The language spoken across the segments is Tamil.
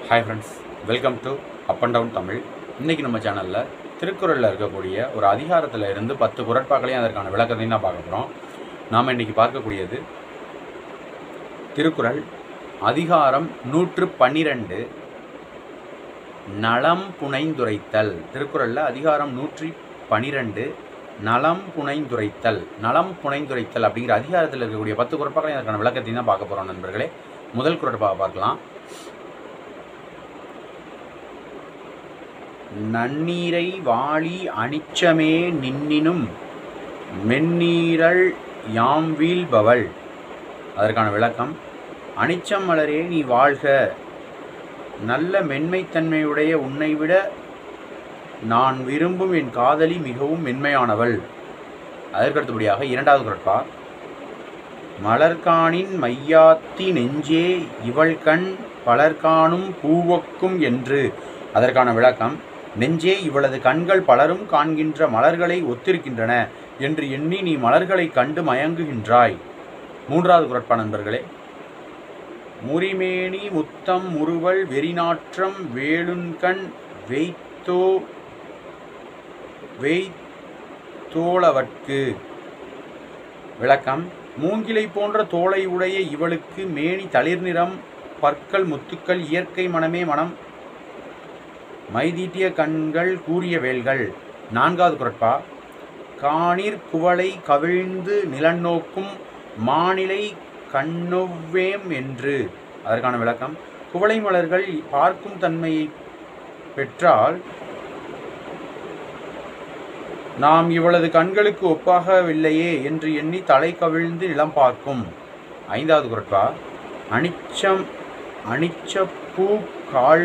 hi friends welcome to up and down Tamil இன்றைக்கி நம்ம சேனலில் திருக்குறளில் இருக்கக்கூடிய ஒரு அதிகாரத்தில் இருந்து பத்து குரட்பாக்களையும் அதற்கான விளக்கத்தையும் தான் பார்க்க போகிறோம் நாம் இன்றைக்கி பார்க்கக்கூடியது திருக்குறள் அதிகாரம் நூற்று பன்னிரெண்டு நலம் புனைந்துரைத்தல் திருக்குறளில் அதிகாரம் நூற்றி பனிரெண்டு நலம் புனைந்துரைத்தல் நலம் புனைந்துரைத்தல் அப்படிங்கிற அதிகாரத்தில் இருக்கக்கூடிய பத்து குரட்பாக்களையும் அதற்கான விளக்கத்தையும் தான் பார்க்க போகிறோம் நண்பர்களே முதல் குரட்பாவை பார்க்கலாம் நன்னீரை வாளி அனிச்சமே நின்னினும் மென்னீரல் யாம் வீழ்பவள் அதற்கான விளக்கம் அனிச்சம் மலரே நீ வாழ்க நல்ல மென்மைத்தன்மையுடைய உன்னை விட நான் விரும்பும் என் காதலி மிகவும் மென்மையானவள் அதற்கடுத்தபடியாக இரண்டாவது குரட்பா மலர்காணின் மையாத்தி நெஞ்சே இவள் கண் பலர்காணும் பூவக்கும் என்று அதற்கான விளக்கம் நெஞ்சே இவளது கண்கள் பலரும் காண்கின்ற மலர்களை ஒத்திருக்கின்றன என்று எண்ணி நீ மலர்களை கண்டு மயங்குகின்றாய் மூன்றாவது குரட்பா நண்பர்களே முறிமேனி முத்தம் முறுவல் வெறிநாற்றம் வேளுண்கண் வெய்த்தோ வெய்த்தோளவட்கு விளக்கம் மூங்கிலை போன்ற தோலை உடைய இவளுக்கு மேனி தளிர் நிறம் பற்கள் முத்துக்கள் இயற்கை மனமே மனம் மைதீட்டிய கண்கள் கூறிய வேல்கள் நான்காவது குரட்பா காணிர் குவளை கவிழ்ந்து நிலநோக்கும் மாநிலை கண்ணொவ்வேம் என்று அதற்கான விளக்கம் குவளை மலர்கள் பார்க்கும் தன்மையை பெற்றால் நாம் இவளது கண்களுக்கு ஒப்பாகவில்லையே என்று எண்ணி தலை கவிழ்ந்து நிலம் பார்க்கும் ஐந்தாவது குரட்பா அனிச்சம் அனிச்சப்பூ கால்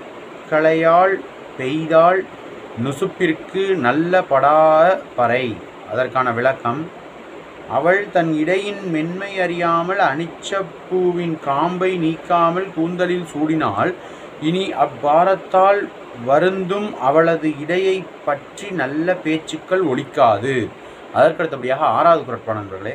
களையால் பெய்தால் நுசுப்பிற்கு நல்ல படா பறை அதற்கான விளக்கம் அவள் தன் இடையின் மென்மை அறியாமல் அனிச்சப்பூவின் காம்பை நீக்காமல் கூந்தலில் சூடினால் இனி அப்பாரத்தால் வருந்தும் அவளது இடையை பற்றி நல்ல பேச்சுக்கள் ஒலிக்காது அதற்கடுத்தபடியாக ஆறாவது குரட்பா நண்பர்களே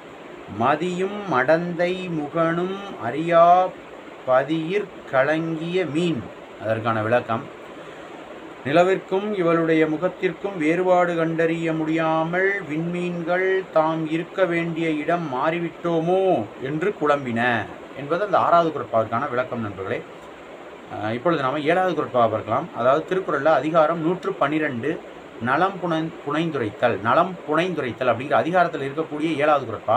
மதியும் மடந்தை முகனும் அறியா பதியிற் கலங்கிய மீன் அதற்கான விளக்கம் நிலவிற்கும் இவளுடைய முகத்திற்கும் வேறுபாடு கண்டறிய முடியாமல் விண்மீன்கள் தாம் இருக்க வேண்டிய இடம் மாறிவிட்டோமோ என்று குழம்பின என்பது அந்த ஆறாவது குரட்பாவுக்கான விளக்கம் நண்பர்களே அஹ் இப்பொழுது நாம் ஏழாவது குரட்பாவை பார்க்கலாம் அதாவது திருக்குறளில் அதிகாரம் நூற்று பன்னிரெண்டு நலம் புனை புனைந்துரைத்தல் நலம் புனைந்துரைத்தல் அப்படிங்கிற அதிகாரத்தில் இருக்கக்கூடிய ஏழாவது குரட்பா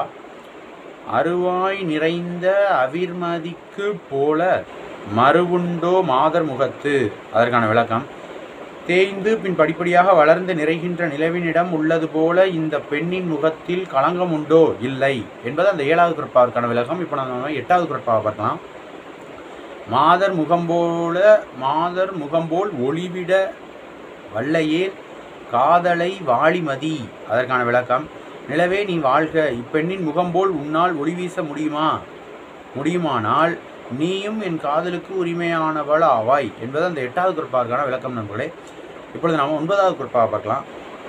அருவாய் நிறைந்த அவிர்மதிக்கு போல மறுவுண்டோ மாதர் முகத்து அதற்கான விளக்கம் தேய்ந்து பின் படிப்படியாக வளர்ந்து நிறைகின்ற நிலவினிடம் உள்ளது போல இந்த பெண்ணின் முகத்தில் களங்கம் உண்டோ இல்லை என்பது அந்த ஏழாவது குரட்பாவிற்கான விளக்கம் இப்போ நம்ம எட்டாவது குரட்பாவை பார்க்கலாம் மாதர் முகம்போல மாதர் முகம்போல் ஒளிவிட வல்லையே காதலை வாழிமதி அதற்கான விளக்கம் நிலவே நீ வாழ்க இப்பெண்ணின் முகம்போல் உன்னால் ஒளி வீச முடியுமா முடியுமானால் நீயும் என் காதலுக்கு உரிமையானவள் ஆவாய் என்பது அந்த எட்டாவது குரப்பாவிற்கான விளக்கம் நண்பர்களே இப்பொழுது நாம் ஒன்பதாவது குரப்பாவை பார்க்கலாம்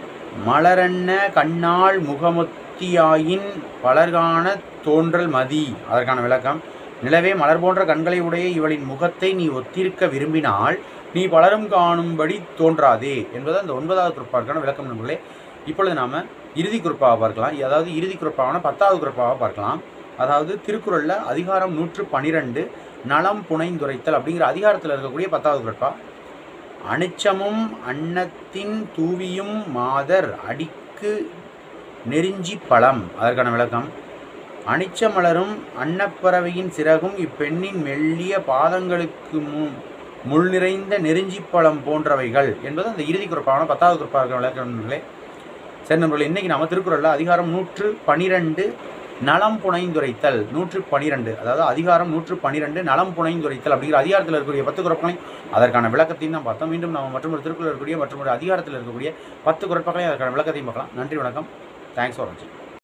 மலரன்ன கண்ணால் முகமொத்தியாயின் பலர்கான தோன்றல் மதி அதற்கான விளக்கம் நிலவே மலர் போன்ற கண்களை உடைய இவளின் முகத்தை நீ ஒத்திருக்க விரும்பினால் நீ பலரும் காணும்படி தோன்றாதே என்பது அந்த ஒன்பதாவது குரப்பாவிற்கான விளக்கம் நண்பர்களே இப்பொழுது நாம் இறுதி குரப்பாவை பார்க்கலாம் அதாவது இறுதி குரப்பாவான பத்தாவது குரப்பாவை பார்க்கலாம் அதாவது திருக்குறளில் அதிகாரம் நூற்று பனிரெண்டு நலம் புனைந்துரைத்தல் அப்படிங்கிற அதிகாரத்தில் இருக்கக்கூடிய பத்தாவது குரட்பா அனிச்சமும் அன்னத்தின் தூவியும் மாதர் அடிக்கு நெருஞ்சி பழம் அதற்கான விளக்கம் அனிச்ச மலரும் அன்னப்பறவையின் சிறகும் இப்பெண்ணின் மெல்லிய பாதங்களுக்கு மு முள் நிறைந்த நெருஞ்சிப்பழம் போன்றவைகள் என்பது அந்த இறுதி குரப்பான பத்தாவது குரப்பாக விளக்கங்களே சரி நண்பர்களே இன்றைக்கி நம்ம திருக்குறளில் அதிகாரம் நூற்று பனிரெண்டு நலம் புனைந்துரைத்தல் நூற்று பனிரெண்டு அதாவது அதிகாரம் நூற்று பனிரெண்டு நலம் புனைந்துரைத்தல் அப்படிங்கிற அதிகாரத்தில் இருக்கக்கூடிய பத்து குரப்பங்களை அதற்கான விளக்கத்தையும் தான் பார்த்தோம் மீண்டும் நம்ம மற்றொரு திருக்குறள் இருக்கக்கூடிய மற்றொரு அதிகாரத்தில் இருக்கக்கூடிய பத்து குரப்பங்களை அதற்கான விளக்கத்தையும் பார்க்கலாம் நன்றி வணக்கம் தேங்க்ஸ் ஃபார் வாட்சிங்